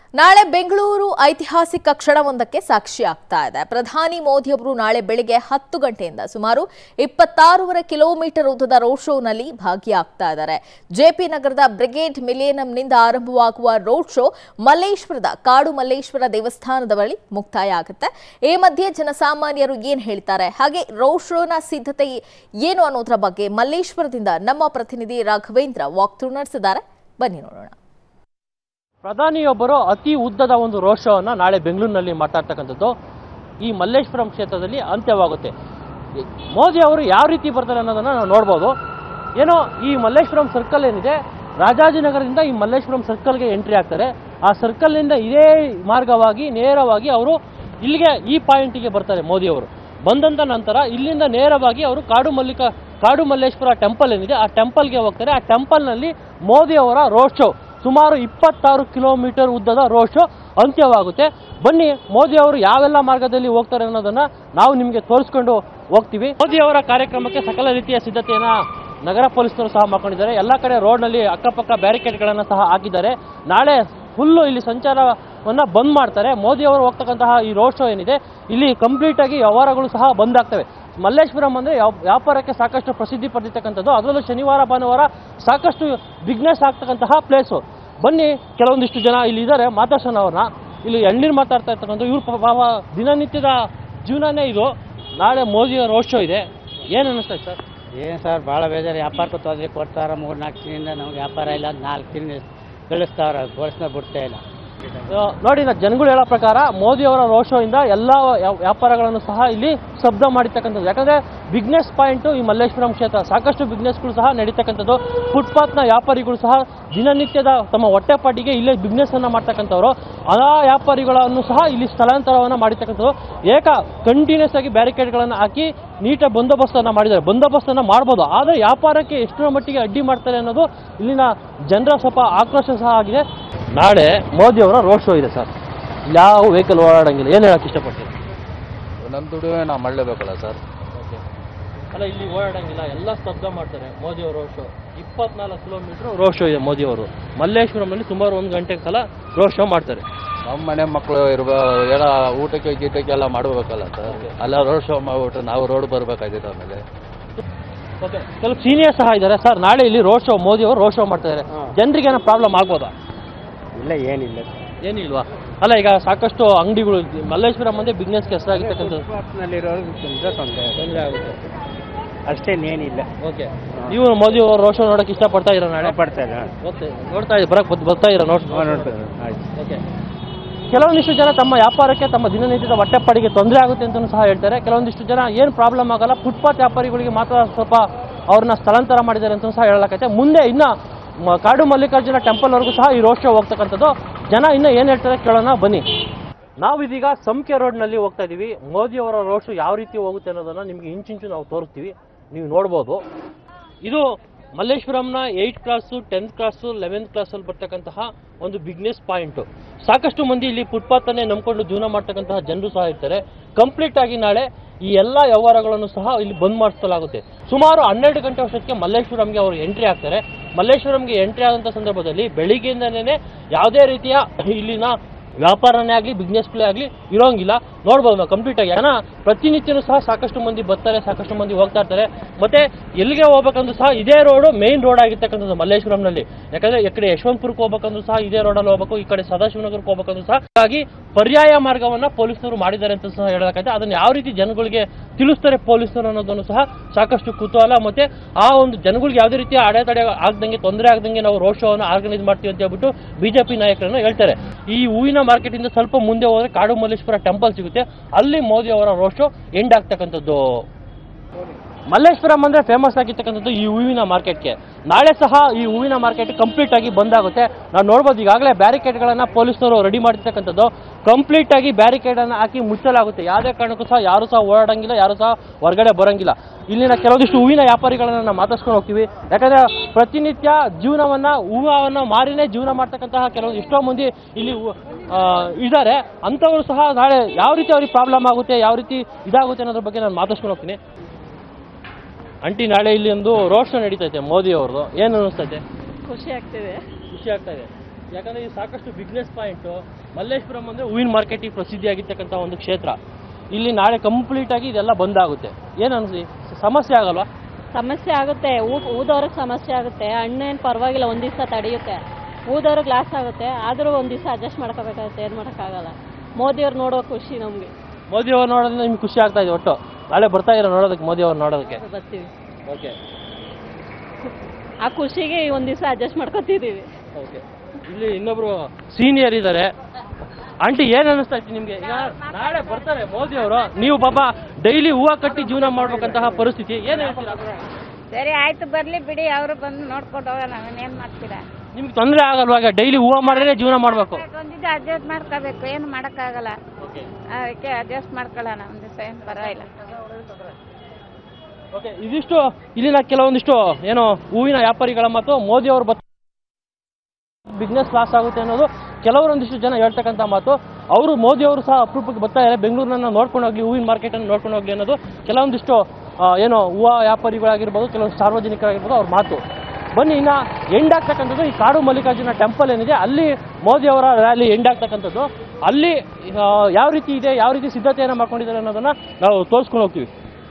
ನಾಳೆ ಬೆಂಗಳೂರು ಐತಿಹಾಸಿಕ ಕ್ಷಣವೊಂದಕ್ಕೆ ಸಾಕ್ಷಿ ಆಗ್ತಾ ಇದೆ ಪ್ರಧಾನಿ ಮೋದಿ ಅವರು ನಾಳೆ ಬೆಳಿಗ್ಗೆ ಹತ್ತು ಗಂಟೆಯಿಂದ ಸುಮಾರು ಇಪ್ಪತ್ತಾರೂವರೆ ಕಿಲೋಮೀಟರ್ ಉದ್ದದ ರೋಡ್ ಶೋನಲ್ಲಿ ಭಾಗಿಯಾಗ್ತಾ ಇದ್ದಾರೆ ಜೆಪಿ ನಗರದ ಬ್ರಿಗೇಡ್ ಮಿಲೇನಿಯಂನಿಂದ ಆರಂಭವಾಗುವ ರೋಡ್ ಶೋ ಮಲ್ಲೇಶ್ವರದ ಕಾಡು ಮಲ್ಲೇಶ್ವರ ದೇವಸ್ಥಾನದ ಬಳಿ ಮುಕ್ತಾಯ ಆಗುತ್ತೆ ಈ ಮಧ್ಯೆ ಜನಸಾಮಾನ್ಯರು ಏನ್ ಹೇಳ್ತಾರೆ ಹಾಗೆ ರೋಡ್ ಶೋನ ಸಿದ್ಧತೆ ಏನು ಅನ್ನೋದ್ರ ಬಗ್ಗೆ ಮಲ್ಲೇಶ್ವರದಿಂದ ನಮ್ಮ ಪ್ರತಿನಿಧಿ ರಾಘವೇಂದ್ರ ವಾಕ್ ಥ್ರೂ ನಡೆಸಿದ್ದಾರೆ ಬನ್ನಿ ನೋಡೋಣ ಪ್ರಧಾನಿಯೊಬ್ಬರು ಅತಿ ಉದ್ದದ ಒಂದು ರೋಡ್ ಶೋವನ್ನು ನಾಳೆ ಬೆಂಗಳೂರಿನಲ್ಲಿ ಮಾತಾಡ್ತಕ್ಕಂಥದ್ದು ಈ ಮಲ್ಲೇಶ್ವರಂ ಕ್ಷೇತ್ರದಲ್ಲಿ ಅಂತ್ಯವಾಗುತ್ತೆ ಈ ಮೋದಿ ಅವರು ಯಾವ ರೀತಿ ಬರ್ತಾರೆ ಅನ್ನೋದನ್ನು ನಾವು ನೋಡ್ಬೋದು ಏನೋ ಈ ಮಲ್ಲೇಶ್ವರಂ ಸರ್ಕಲ್ ಏನಿದೆ ರಾಜಾಜಿನಗರದಿಂದ ಈ ಮಲ್ಲೇಶ್ವರಂ ಸರ್ಕಲ್ಗೆ ಎಂಟ್ರಿ ಆಗ್ತಾರೆ ಆ ಸರ್ಕಲ್ನಿಂದ ಇದೇ ಮಾರ್ಗವಾಗಿ ನೇರವಾಗಿ ಅವರು ಇಲ್ಲಿಗೆ ಈ ಪಾಯಿಂಟಿಗೆ ಬರ್ತಾರೆ ಮೋದಿ ಅವರು ಬಂದಂತ ನಂತರ ಇಲ್ಲಿಂದ ನೇರವಾಗಿ ಅವರು ಕಾಡು ಮಲ್ಲಿಕ ಕಾಡು ಮಲ್ಲೇಶ್ವರ ಟೆಂಪಲ್ ಏನಿದೆ ಆ ಟೆಂಪಲ್ಗೆ ಹೋಗ್ತಾರೆ ಆ ಟೆಂಪಲ್ನಲ್ಲಿ ಮೋದಿ ಅವರ ರೋಡ್ ಶೋ ಸುಮಾರು ಇಪ್ಪತ್ತಾರು ಕಿಲೋಮೀಟರ್ ಉದ್ದದ ರೋಡ್ ಶೋ ಅಂತ್ಯವಾಗುತ್ತೆ ಬನ್ನಿ ಮೋದಿ ಅವರು ಯಾವೆಲ್ಲ ಮಾರ್ಗದಲ್ಲಿ ಹೋಗ್ತಾರೆ ಅನ್ನೋದನ್ನ ನಾವು ನಿಮಗೆ ತೋರಿಸ್ಕೊಂಡು ಹೋಗ್ತೀವಿ ಮೋದಿ ಅವರ ಕಾರ್ಯಕ್ರಮಕ್ಕೆ ಸಕಲ ರೀತಿಯ ಸಿದ್ಧತೆಯನ್ನ ನಗರ ಪೊಲೀಸರು ಸಹ ಮಾಡ್ಕೊಂಡಿದ್ದಾರೆ ಎಲ್ಲ ಕಡೆ ರೋಡ್ನಲ್ಲಿ ಅಕ್ಕಪಕ್ಕ ಬ್ಯಾರಿಕೇಡ್ಗಳನ್ನು ಸಹ ಹಾಕಿದ್ದಾರೆ ನಾಳೆ ಫುಲ್ಲು ಇಲ್ಲಿ ಸಂಚಾರವನ್ನ ಬಂದ್ ಮಾಡ್ತಾರೆ ಮೋದಿ ಅವರು ಹೋಗ್ತಕ್ಕಂತಹ ಈ ರೋಡ್ ಶೋ ಏನಿದೆ ಇಲ್ಲಿ ಕಂಪ್ಲೀಟ್ ಆಗಿ ವ್ಯವಹಾರಗಳು ಸಹ ಬಂದ್ ಆಗ್ತವೆ ಮಲ್ಲೇಶ್ವರಂ ಅಂದ್ರೆ ಯಾವ- ವ್ಯಾಪಾರಕ್ಕೆ ಸಾಕಷ್ಟು ಪ್ರಸಿದ್ಧಿ ಪಡೆದಿರ್ತಕ್ಕಂಥದ್ದು ಅದರಲ್ಲೂ ಶನಿವಾರ ಭಾನುವಾರ ಸಾಕಷ್ಟು ಬಿಗ್ನೆಸ್ ಆಗ್ತಕ್ಕಂತಹ ಪ್ಲೇಸು ಬನ್ನಿ ಕೆಲವೊಂದಿಷ್ಟು ಜನ ಇಲ್ಲಿ ಇದ್ದಾರೆ ಮಾತಾಡ್ಸೋಣ ಅವ್ರನ್ನ ಇಲ್ಲಿ ಎಣ್ಣೀರು ಮಾತಾಡ್ತಾ ಇರ್ತಕ್ಕಂಥ ಇವ್ರ ಪಾಪ ದಿನನಿತ್ಯದ ಜೀವನನೇ ಇದು ನಾಳೆ ಮೋದಿಯ ರೋಡ್ ಶೋ ಇದೆ ಏನು ಅನ್ನಿಸ್ತದೆ ಸರ್ ಏನು ಸರ್ ಭಾಳ ಬೇಜಾರು ವ್ಯಾಪಾರಕ್ಕೆ ತೊಂದರೆ ಕೊಡ್ತಾರ ಮೂರು ನಾಲ್ಕು ದಿನದಿಂದ ನಮ್ಗೆ ವ್ಯಾಪಾರ ಇಲ್ಲ ನಾಲ್ಕು ದಿನ ಗಳಿಸ್ತಾವ್ರ ಘೋಷಣೆ ಬಿಡ್ತಾ ಇಲ್ಲ ಆ, ನೋಡಿ ನಾ ಜನಗಳು ಹೇಳೋ ಪ್ರಕಾರ ಮೋದಿ ಅವರ ರೋಡ್ ಶೋ ಇಂದ ಎಲ್ಲ ವ್ಯಾ- ವ್ಯಾಪಾರಗಳನ್ನು ಸಹ ಇಲ್ಲಿ ಶಬ್ದ ಮಾಡಿರ್ತಕ್ಕಂಥದ್ದು ಯಾಕಂದ್ರೆ ಬಿಗ್ನೆಸ್ ಪಾಯಿಂಟ್ ಈ ಮಲ್ಲೇಶ್ವರಂ ಕ್ಷೇತ್ರ ಸಾಕಷ್ಟು ಬಿಸ್ನೆಸ್ಗಳು ಸಹ ನಡೀತಕ್ಕಂಥದ್ದು ಫುಟ್ಪಾತ್ನ ವ್ಯಾಪಾರಿಗಳು ಸಹ ದಿನನಿತ್ಯದ ತಮ್ಮ ಹೊಟ್ಟೆಪಾಟಿಗೆ ಇಲ್ಲೇ ಬಿಸ್ನೆಸ್ ಅನ್ನ ಮಾಡ್ತಕ್ಕಂಥವ್ರು ಆ ವ್ಯಾಪಾರಿಗಳನ್ನು ಸಹ ಇಲ್ಲಿ ಸ್ಥಳಾಂತರವನ್ನ ಮಾಡಿರ್ತಕ್ಕಂಥದ್ದು ಏಕ ಕಂಟಿನ್ಯೂಸ್ ಆಗಿ ಬ್ಯಾರಿಕೇಡ್ಗಳನ್ನು ಹಾಕಿ ನೀಟಾಗಿ ಬಂದೋಬಸ್ತನ್ನು ಮಾಡಿದ್ದಾರೆ ಬಂದೋಬಸ್ತನ್ನು ಮಾಡ್ಬೋದು ಆದರೆ ವ್ಯಾಪಾರಕ್ಕೆ ಎಷ್ಟರ ಮಟ್ಟಿಗೆ ಅಡ್ಡಿ ಮಾಡ್ತಾರೆ ಅನ್ನೋದು ಇಲ್ಲಿನ ಜನರ ಸ್ವಲ್ಪ ಆಕ್ರೋಶ ಸಹ ಆಗಿದೆ ನಾಳೆ ಮೋದಿ ಅವರ ರೋಡ್ ಶೋ ಇದೆ ಸರ್ ಯಾವ ವೆಹಿಕಲ್ ಓಡಾಡಂಗಿಲ್ಲ ಏನು ಹೇಳಕ್ಕೆ ಇಷ್ಟಪಡ್ತೀನಿ ನನ್ನ ದುಡಿಮೆ ನಾವು ಮಾಡಲೇಬೇಕಲ್ಲ ಸರ್ ಅಲ್ಲ ಇಲ್ಲಿ ಓಡಾಡಂಗಿಲ್ಲ ಎಲ್ಲ ಸ್ತಬ್ಧ ಮಾಡ್ತಾರೆ ಮೋದಿ ಅವರ ರೋಡ್ ಶೋ ಇಪ್ಪತ್ನಾಲ್ಕು ಕಿಲೋಮೀಟರ್ ರೋಡ್ ಶೋ ಇದೆ ಮೋದಿ ಅವರು ಮಲ್ಲೇಶ್ವರಂನಲ್ಲಿ ಸುಮಾರು ಒಂದು ಗಂಟೆ ಕಾಲ ರೋಡ್ ಶೋ ಮಾಡ್ತಾರೆ ನಮ್ಮ ಮನೆ ಮಕ್ಕಳು ಇರ್ಬ ಏನೋ ಊಟಕ್ಕೆ ಗೀಟಕ್ಕೆ ಎಲ್ಲ ಮಾಡಬೇಕಲ್ಲ ಸರ್ ಅಲ್ಲ ರೋಡ್ ಶೋ ಮಾಡ್ಬಿಟ್ಟು ನಾವು ರೋಡ್ ಬರಬೇಕಾಗಿತ್ತು ಆಮೇಲೆ ಓಕೆ ಕೆಲವು ಸೀನಿಯರ್ ಸಹ ಇದ್ದಾರೆ ಸರ್ ನಾಳೆ ಇಲ್ಲಿ ರೋಡ್ ಶೋ ಮೋದಿ ಅವರು ರೋಡ್ ಶೋ ಮಾಡ್ತಾ ಇದ್ದಾರೆ ಜನರಿಗೆ ಏನೋ ಪ್ರಾಬ್ಲಮ್ ಆಗ್ಬೋದಾ ಇಲ್ಲ ಏನಿಲ್ಲ ಏನಿಲ್ವಾ ಅಲ್ಲ ಈಗ ಸಾಕಷ್ಟು ಅಂಗಡಿಗಳು ಮಲ್ಲೇಶ್ವರಂ ಅಂದ್ರೆ ಬಿಸ್ನೆಸ್ಗೆ ಹೆಸರಾಗಿರ್ತಕ್ಕಂಥದ್ದು ಫುಟ್ಪಾತ್ನಲ್ಲಿರೋರು ತುಂಬ ತೊಂದರೆ ತೊಂದರೆ ಆಗುತ್ತೆ ಅಷ್ಟೇನೇನಿಲ್ಲ ಓಕೆ ನೀವು ಮೋದಿ ಅವರು ರೋಡ್ ಶೋ ನೋಡಕ್ಕೆ ಇಷ್ಟಪಡ್ತಾ ಇರೋ ನಾಳೆ ಪಡ್ತಾ ಇಲ್ಲ ಓಕೆ ನೋಡ್ತಾ ಇದ್ದೀವಿ ಬರಕ್ಕೆ ಬತ್- ಬರ್ತಾ ಇರೋ ನೋಡ್ ನೋಡ್ತಾರೆ ಆಯ್ತು ಓಕೆ ಕೆಲವೊಂದಿಷ್ಟು ಜನ ತಮ್ಮ ವ್ಯಾಪಾರಕ್ಕೆ ತಮ್ಮ ದಿನನಿತ್ಯದ ಹೊಟ್ಟೆಪಾಡಿಗೆ ತೊಂದರೆ ಆಗುತ್ತೆ ಅಂತಲೂ ಸಹ ಹೇಳ್ತಾರೆ ಕೆಲವೊಂದಿಷ್ಟು ಜನ ಏನು ಪ್ರಾಬ್ಲಮ್ ಆಗಲ್ಲ ಫುಟ್ಪಾತ್ ವ್ಯಾಪಾರಿಗಳಿಗೆ ಮಾತ್ರ ಸ್ವಲ್ಪ ಅವ್ರನ್ನ ಸ್ಥಳಾಂತರ ಮಾಡಿದ್ದಾರೆ ಅಂತ ಸಹ ಹೇಳಲಾಗತ್ತೆ ಮುಂದೆ ಇನ್ನ ಮ- ಕಾಡು ಮಲ್ಲಿಕಾರ್ಜುನ ಟೆಂಪಲ್ವರೆಗೂ ಸಹ ಈ ರೋಡ್ ಶೋ ಹೋಗ್ತಕ್ಕಂಥದ್ದು ಜನ ಇನ್ನು ಏನು ಹೇಳ್ತಾರೆ ಕೇಳೋಣ ಬನ್ನಿ ನಾವಿದೀಗ ಸಂಖ್ಯೆ ರೋಡ್ನಲ್ಲಿ ಹೋಗ್ತಾ ಇದ್ದೀವಿ ಮೋದಿ ಅವರ ರೋಡ್ ಶೋ ಯಾವ ರೀತಿ ಹೋಗುತ್ತೆ ಅನ್ನೋದನ್ನ ನಿಮಗೆ ಇಂಚಿಂಚು ನಾವು ತೋರಿಸ್ತೀವಿ ನೀವು ನೋಡ್ಬೋದು ಇದು ಮಲ್ಲೇಶ್ವರಂನ eight class tenth class eleventh ಕ್ಲಾಸಲ್ಲಿ ಬರ್ತಕ್ಕಂತಹ ಒಂದು ಬಿಗ್ನೆಸ್ ಪಾಯಿಂಟು ಸಾಕಷ್ಟು ಮಂದಿ ಇಲ್ಲಿ ಫುಟ್ಪಾತನ್ನೇ ನಂಬ್ಕೊಂಡು ಜೀವನ ಮಾಡ್ತಕ್ಕಂತಹ ಜನರು ಸಹ ಇರ್ತಾರೆ ಕಂಪ್ಲೀಟ್ ಆಗಿ ನಾಳೆ ಈ ಎಲ್ಲ ವ್ಯವಹಾರಗಳನ್ನು ಸಹ ಇಲ್ಲಿ ಬಂದ್ ಮಾಡಿಸಲಾಗುತ್ತೆ ಸುಮಾರು ಹನ್ನೆರಡು ಗಂಟೆ ವರ್ಷಕ್ಕೆ ಮಲ್ಲೇಶ್ವರಂಗೆ ಅವರು ಎಂಟ್ರಿ ಆಗ್ತಾರೆ ಮಲ್ಲೇಶ್ವರಂಗೆ ಎಂಟ್ರಿ ಆದಂಥ ಸಂದರ್ಭದಲ್ಲಿ ಬೆಳಿಗ್ಗೆಯಿಂದನೇ ಯಾವುದೇ ರೀತಿಯ ಇಲ್ಲಿನ ವ್ಯಾಪಾರನೇ ಆಗಲಿ ಬಿಸ್ನೆಸ್ಗಳೇ ಆಗಲಿ ಇರೋಂಗಿಲ್ಲ ನೋಡ್ಬೋದು ನಾವು ಕಂಪ್ಲೀಟ್ ಆಗಿ ಜನ ಪ್ರತಿನಿತ್ಯನೂ ಸಹ ಸಾಕಷ್ಟು ಮಂದಿ ಬರ್ತಾರೆ ಸಾಕಷ್ಟು ಮಂದಿ ಹೋಗ್ತಾ ಇರ್ತಾರೆ ಮತ್ತೆ ಎಲ್ಲಿಗೆ ಹೋಗ್ಬೇಕಂದ್ರೂ ಸಹ ಇದೇ ರೋಡು ಮೇನ್ ರೋಡ್ ಆಗಿರ್ತಕ್ಕಂಥದ್ದು ಮಲ್ಲೇಶ್ವರಂನಲ್ಲಿ ಯಾಕಂದ್ರೆ ಈ ಕಡೆ ಯಶವಂತಪುರಕ್ಕೆ ಹೋಗ್ಬೇಕಂದ್ರೂ ಸಹ ಇದೇ ರೋಡಲ್ಲಿ ಹೋಗ್ಬೇಕು ಈ ಕಡೆ ಸದಾಶಿವನಗರಕ್ಕೆ ಹೋಗ್ಬೇಕಂದ್ರೂ ಸಹ ಹಾಗಾಗಿ ಪರ್ಯಾಯ ಮಾರ್ಗವನ್ನ ಪೊಲೀಸರು ಮಾಡಿದ್ದಾರೆ ಅಂತ ಸಹ ಹೇಳಲಾಗುತ್ತೆ ಅದನ್ನ ಯಾವ ರೀತಿ ಜನಗಳಿಗೆ ತಿಳಿಸ್ತಾರೆ ಪೊಲೀಸರು ಅನ್ನೋದನ್ನು ಸಹ ಸಾಕಷ್ಟು ಕುತೂಹಲ ಮತ್ತೆ ಆ ಒಂದು ಜನಗಳಿಗೆ ಯಾವುದೇ ರೀತಿಯ ಅಡೆತಡೆ ಆಗದಂಗೆ ತೊಂದರೆ ಆಗದಂಗೆ ನಾವು ರೋಡ್ ಶೋ ಅನ್ನು ಆರ್ಗನೈಸ್ ಮಾಡ್ತೀವಿ ಅಂತ ಹೇಳ್ಬಿಟ್ಟು ಬಿಜೆಪಿ ನಾಯಕರನ್ನು ಹೇಳ್ತಾರೆ ಈ ಹೂವಿನ ಮಾರ್ಕೆಟ್ ಇಂದ ಸ್ವಲ್ಪ ಮುಂದೆ ಹೋದ್ರೆ ಕಾಡು ಮಲ್ಲೇಶ್ವರ ಟೆಂಪಲ್ ಸಿಗುತ್ತೆ ಅಲ್ಲಿ ಮೋದಿ ಅವರ ರೋಡ್ ಶೋ ಎಂಡ್ ಆಗ್ತಕ್ಕಂಥದ್ದು ಮಲ್ಲೇಶ್ವರಂ ಅಂದ್ರೆ ಫೇಮಸ್ ಆಗಿರ್ತಕ್ಕಂಥದ್ದು ಈ ಹೂವಿನ ಮಾರ್ಕೆಟ್ಗೆ ನಾಳೆ ಸಹ ಈ ಹೂವಿನ ಮಾರ್ಕೆಟ್ ಕಂಪ್ಲೀಟ್ ಆಗಿ ಬಂದಾಗುತ್ತೆ ನಾವು ನೋಡ್ಬೋದು ಈಗಾಗಲೇ ಬ್ಯಾರಿಕೇಡ್ಗಳನ್ನ ಪೊಲೀಸರು ರೆಡಿ ಮಾಡಿರ್ತಕ್ಕಂಥದ್ದು ಕಂಪ್ಲೀಟ್ ಆಗಿ ಬ್ಯಾರಿಕೇಡ್ ಅನ್ನ ಹಾಕಿ ಮುಚ್ಚಲಾಗುತ್ತೆ ಯಾವುದೇ ಕಾರಣಕ್ಕೂ ಸಹ ಯಾರು ಸಹ ಓಡಾಡಂಗಿಲ್ಲ ಯಾರು ಸಹ ಹೊರಗಡೆ ಬರಂಗಿಲ್ಲ ಇಲ್ಲಿನ ಕೆಲವೊಂದಿಷ್ಟು ಹೂವಿನ ವ್ಯಾಪಾರಿಗಳನ್ನ ನಾವು ಮಾತಾಡ್ಸ್ಕೊಂಡು ಹೋಗ್ತೀವಿ ಯಾಕಂದ್ರೆ ಪ್ರತಿನಿತ್ಯ ಜೀವನವನ್ನ ಹೂವನ್ನ ಮಾರಿನೇ ಜೀವನ ಮಾಡ್ತಕ್ಕಂತಹ ಕೆಲವೊಂದು ಎಷ್ಟೋ ಮಂದಿ ಇಲ್ಲಿ ಹೂ- ಆ, ಇದ್ದಾರೆ ಅಂಥವರು ಸಹ ನಾಳೆ ಯಾವ ರೀತಿ ಅವ್ರಿಗೆ ಪ್ರಾಬ್ಲಮ್ ಆಗುತ್ತೆ ಯಾವ ರೀತಿ ಇದಾಗುತ್ತೆ ಅನ್ನೋದ್ರ ಬಗ್ಗೆ ನಾನು ಮಾತಾಡ್ಸ್ಕೊಂಡು ಹೋಗ್ತೀನಿ ಅಂಟಿ ನಾಳೆ ಇಲ್ಲಿ ಒಂದು ರೋಡ್ ಶೋ ನಡೀತೈತೆ ಮೋದಿ ಅವ್ರದ್ದು ಏನು ಅನಿಸ್ತೈತೆ ಖುಷಿ ಆಗ್ತಿದೆ ಖುಷಿ ಆಗ್ತಾ ಇದೆ ಯಾಕಂದ್ರೆ ಇದು ಸಾಕಷ್ಟು ಬಿಸ್ನೆಸ್ ಪಾಯಿಂಟು ಮಲ್ಲೇಶ್ವರಂ ಅಂದರೆ ಹೂವಿನ ಮಾರ್ಕೆಟಿಗೆ ಪ್ರಸಿದ್ಧಿಯಾಗಿರ್ತಕ್ಕಂಥ ಒಂದು ಕ್ಷೇತ್ರ ಇಲ್ಲಿ ನಾಳೆ ಕಂಪ್ಲೀಟ್ ಆಗಿ ಇದೆಲ್ಲ ಬಂದಾಗುತ್ತೆ ಏನು ಅನ್ಸಿ ಸಮಸ್ಯೆ ಆಗಲ್ವಾ ಸಮಸ್ಯೆ ಆಗುತ್ತೆ ಊ- ಊದೋರ್ಗೆ ಸಮಸ್ಯೆ ಆಗುತ್ತೆ ಹಣ್ಣೇನು ಪರವಾಗಿಲ್ಲ ಒಂದು ದಿವಸ ತಡೆಯುತ್ತೆ ಊದೋರ್ಗೆ ಲಾಸ್ ಆಗುತ್ತೆ ಆದರೂ ಒಂದು ದಿವಸ ಅಡ್ಜಸ್ಟ್ ಮಾಡ್ಕೋಬೇಕಾಗುತ್ತೆ ಏನು ಮಾಡೋಕ್ಕಾಗಲ್ಲ ಮೋದಿಯವ್ರು ನೋಡೋ ಖುಷಿ ನಮಗೆ ಮೋದಿ ಅವ್ರು ನೋಡೋದ್ರಿಂದ ನಿಮ್ಗೆ ಖುಷಿ ಆಗ್ತಾ ಇದೆ ಒಟ್ಟು ನಾಳೆ ಬರ್ತಾ ಇರೋ ನೋಡೋದಕ್ಕೆ ಮೋದಿ ಅವ್ರು ನೋಡೋದಕ್ಕೆ ಬರ್ತೀವಿ ಓಕೆ ಆ ಖುಷಿಗೆ ಒಂದು ದಿವಸ ಅಡ್ಜಸ್ಟ್ ಮಾಡ್ಕೊತಿದ್ದೀವಿ ಓಕೆ ಇಲ್ಲಿ ಇನ್ನೊಬ್ರು ಸೀನಿಯರ್ ಇದ್ದಾರೆ ಆಂಟಿ ಏನ್ ಅನಿಸ್ತಾ ಇತ್ತು ನಿಮ್ಗೆ ಈಗ ನಾಳೆ ಬರ್ತಾರೆ ಮೋದಿ ಅವರು ನೀವು ಪಾಪ ಡೈಲಿ ಹೂವು ಕಟ್ಟಿ ಜೀವನ ಮಾಡ್ಬೇಕಂತಹ ಪರಿಸ್ಥಿತಿ ಏನ್ ಹೇಳ್ತೀರಾ ಸರಿ ಆಯ್ತು ಬರ್ಲಿ ಬಿಡಿ ಅವರು ಬಂದು ನೋಡ್ಕೊಂಡು ಹೋಗೋಣ ಏನ್ ಮಾಡ್ತೀರಾ ನಿಮ್ಗೆ ತೊಂದರೆ ಆಗಲ್ವಾಗ ಡೈಲಿ ಹೂವು ಮಾಡಿದ್ರೆ ಜೀವನ ಮಾಡ್ಬೇಕು ಒಂದಿದ್ದು ಅಡ್ಜಸ್ಟ್ ಮಾಡ್ಕೋಬೇಕು ಏನು ಮಾಡೋಕ್ಕಾಗಲ್ಲ ಅದಕ್ಕೆ ಅಡ್ಜಸ್ಟ್ ಮಾಡ್ಕೊಳ್ಳೋಣ ಒಂದು ದಿವಸ ಏನು ಪರವಾಗಿಲ್ಲ ಓಕೆ ಇದಿಷ್ಟು ಇಲ್ಲಿನ ಕೆಲವೊಂದಿಷ್ಟು ಏನು ಹೂವಿನ ವ್ಯಾಪಾರಿಗಳ ಮತ್ತು ಮೋದಿ ಅವರು ಬತ್ ಬಿಸ್ನೆಸ್ ಲಾಸ್ ಆಗುತ್ತೆ ಅನ್ನೋದು ಕೆಲವರೊಂದಿಷ್ಟು ಜನ ಹೇಳ್ತಕ್ಕಂಥ ಮಾತು ಅವರು ಮೋದಿ ಅವರು ಸಹ ಅಪರೂಪಕ್ಕೆ ಬರ್ತಾ ಇದ್ದಾರೆ ಬೆಂಗಳೂರನ್ನ ನೋಡ್ಕೊಂಡು ಹೋಗ್ಲಿ ಹೂವಿನ ಮಾರ್ಕೆಟನ್ನು ನೋಡ್ಕೊಂಡು ಹೋಗ್ಲಿ ಅನ್ನೋದು ಕೆಲವೊಂದಿಷ್ಟು ಆ, ಏನು ಹೂವು ವ್ಯಾಪಾರಿಗಳಾಗಿರ್ಬೋದು ಕೆಲವೊಂದು ಸಾರ್ವಜನಿಕರಾಗಿರ್ಬೋದು ಅವ್ರ ಮಾತು ಬನ್ನಿ ಇನ್ನ ಎಂಡ್ ಆಗ್ತಕ್ಕಂಥದ್ದು ಈ ಕಾಡು ಮಲ್ಲಿಕಾರ್ಜುನ ಟೆಂಪಲ್ ಏನಿದೆ ಅಲ್ಲಿ ಮೋದಿ ಅವರ ರ್ಯಾಲಿ ಎಂಡ್ ಆಗ್ತಕ್ಕಂಥದ್ದು ಅಲ್ಲಿ ಆ, ಯಾವ ರೀತಿ ಇದೆ ಯಾವ ರೀತಿ ಸಿದ್ಧತೆಯನ್ನು ಮಾಡ್ಕೊಂಡಿದ್ದಾರೆ ಅನ್ನೋದನ್ನ ನಾವು ತೋರಿಸ್ಕೊಂಡು ಹೋಗ್ತೀವಿ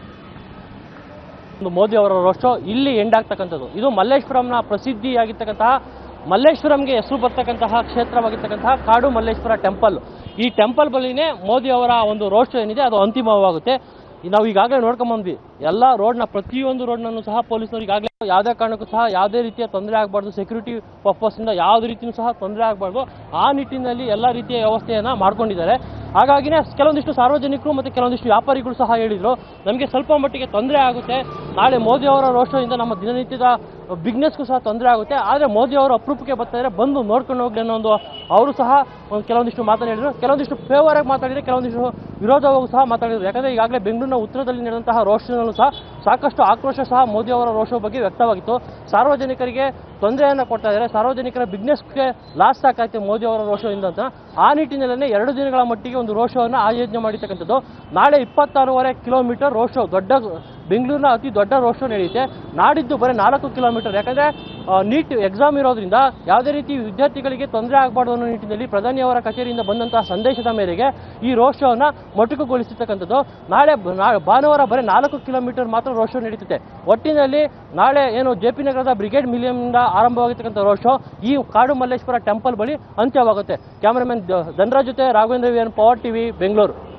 ಒಂದು ಮೋದಿ ಅವರ ರೋಡ್ ಶೋ ಇಲ್ಲಿ ಎಂಡ್ ಆಗ್ತಕ್ಕಂಥದ್ದು ಇದು ಮಲ್ಲೇಶ್ವರಂನ ಪ್ರಸಿದ್ಧಿಯಾಗಿರ್ತಕ್ಕಂತಹ ಮಲ್ಲೇಶ್ವರಂಗೆ ಹೆಸರು ಬರ್ತಕ್ಕಂತಹ ಕ್ಷೇತ್ರವಾಗಿರ್ತಕ್ಕಂತಹ ಕಾಡು ಮಲ್ಲೇಶ್ವರ ಟೆಂಪಲ್ ಈ ಟೆಂಪಲ್ ಬಳಿನೇ ಮೋದಿ ಅವರ ಒಂದು ರೋಡ್ ಶೋ ಏನಿದೆ ಅದು ಅಂತಿಮವಾಗುತ್ತೆ ಈ ನಾವು ಈಗಾಗಲೇ ನೋಡ್ಕೊಂಬಂದ್ವಿ ಎಲ್ಲ ರೋಡ್ನ ಪ್ರತಿಯೊಂದು ರೋಡ್ನಲ್ಲೂ ಸಹ ಪೊಲೀಸರು ಈಗಾಗಲೇ ಯಾವುದೇ ಕಾರಣಕ್ಕೂ ಸಹ ಯಾವುದೇ ರೀತಿಯ ತೊಂದರೆ ಆಗಬಾರ್ದು ಸೆಕ್ಯೂರಿಟಿ ಪರ್ಪಸ್ಸಿಂದ ಯಾವುದೇ ರೀತಿಯೂ ಸಹ ತೊಂದರೆ ಆಗಬಾರ್ದು ಆ ನಿಟ್ಟಿನಲ್ಲಿ ಎಲ್ಲ ರೀತಿಯ ವ್ಯವಸ್ಥೆಯನ್ನು ಮಾಡ್ಕೊಂಡಿದ್ದಾರೆ ಹಾಗಾಗಿನೇ ಕೆಲವೊಂದಿಷ್ಟು ಸಾರ್ವಜನಿಕರು ಮತ್ತು ಕೆಲವೊಂದಿಷ್ಟು ವ್ಯಾಪಾರಿಗಳು ಸಹ ಹೇಳಿದರು ನಮಗೆ ಸ್ವಲ್ಪ ಮಟ್ಟಿಗೆ ತೊಂದರೆ ಆಗುತ್ತೆ ನಾಳೆ ಮೋದಿ ಅವರ ರೋಡ್ ಶೋ ಇಂದ ನಮ್ಮ ದಿನನಿತ್ಯದ ಬಿಸ್ನೆಸ್ಗೂ ಸಹ ತೊಂದರೆ ಆಗುತ್ತೆ ಆದರೆ ಮೋದಿ ಅವರು ಅಪರೂಪಕ್ಕೆ ಬರ್ತಾರೆ ಬಂದು ನೋಡ್ಕೊಂಡು ಹೋಗ್ಲಿ ಅನ್ನೋ ಒಂದು ಅವರು ಸಹ ಒಂದು ಕೆಲವೊಂದಿಷ್ಟು ಮಾತನಾಡಿದರು ಕೆಲವೊಂದಿಷ್ಟು ಫೇವರ್ ಆಗಿ ಮಾತಾಡಿದರೆ ಕೆಲವೊಂದಿಷ್ಟು ವಿರೋಧವಾಗೂ ಸಹ ಮಾತಾಡಿದರು ಯಾಕಂದರೆ ಈಗಾಗಲೇ ಬೆಂಗಳೂರಿನ ಉತ್ತರದಲ್ಲಿ ನಡೆದಂತಹ ರೋಡ್ ಶೋನಲ್ಲೂ ಸಹ ಸಾಕಷ್ಟು ಆಕ್ರೋಶ ಸಹ ಮೋದಿ ಅವರ ರೋಡ್ ಶೋ ಬಗ್ಗೆ ವ್ಯಕ್ತವಾಗಿತ್ತು ಸಾರ್ವಜನಿಕರಿಗೆ ತೊಂದರೆಯನ್ನು ಕೊಡ್ತಾ ಇದ್ದಾರೆ ಸಾರ್ವಜನಿಕರ ಬಿಸ್ನೆಸ್ಗೆ ಲಾಸ್ ಸಾಕೈತೆ ಮೋದಿ ಅವರ ರೋಡ್ ಶೋ ಇಂದ ಅಂತ ಆ ನಿಟ್ಟಿನಲ್ಲೇ ಎರಡು ದಿನಗಳ ಮಟ್ಟಿಗೆ ಒಂದು ರೋಡ್ ಶೋವನ್ನು ಆಯೋಜನೆ ಮಾಡಿರ್ತಕ್ಕಂಥದ್ದು ನಾಳೆ ಇಪ್ಪತ್ತಾರೂವರೆ ಕಿಲೋಮೀಟರ್ ರೋಡ್ ಶೋ ದೊಡ್ಡ ಬೆಂಗಳೂರಿನ ಅತಿ ದೊಡ್ಡ ರೋಡ್ ಶೋ ನಡೆಯುತ್ತೆ ನಾಡಿದ್ದು ಬರೀ ನಾಲ್ಕು ಕಿಲೋಮೀಟರ್ ಯಾಕಂದರೆ ನೀಟ್ ಎಕ್ಸಾಮ್ ಇರೋದ್ರಿಂದ ಯಾವುದೇ ರೀತಿ ವಿದ್ಯಾರ್ಥಿಗಳಿಗೆ ತೊಂದರೆ ಆಗಬಾರ್ದು ಅನ್ನೋ ನಿಟ್ಟಿನಲ್ಲಿ ಪ್ರಧಾನಿ ಅವರ ಕಚೇರಿಯಿಂದ ಬಂದಂತಹ ಸಂದೇಶದ ಮೇರೆಗೆ ಈ ರೋಡ್ ಶೋವನ್ನು ಮೊಟಕುಗೊಳಿಸಿರ್ತಕ್ಕಂಥದ್ದು ನಾಳೆ ಬ- ನಾ- ಭಾನುವಾರ ಬರೀ ನಾಲ್ಕು ಕಿಲೋಮೀಟರ್ ಮಾತ್ರ ರೋಡ್ ಶೋ ನಡೀತದೆ ಒಟ್ಟಿನಲ್ಲಿ ನಾಳೆ ಏನು ಜೆ ಪಿ ನಗರದ ಬ್ರಿಗೇಡ್ ಮಿಲಿಯಂನಿಂದ ಆರಂಭವಾಗಿರ್ತಕ್ಕಂಥ ರೋಡ್ ಶೋ ಈ ಕಾಡು ಮಲ್ಲೇಶ್ವರ ಟೆಂಪಲ್ ಬಳಿ ಅಂತ್ಯವಾಗುತ್ತೆ ಕ್ಯಾಮರಾಮನ್ ಧನರಾಜ್ ಜೊತೆ Raghavendra V N power TV Bengaluru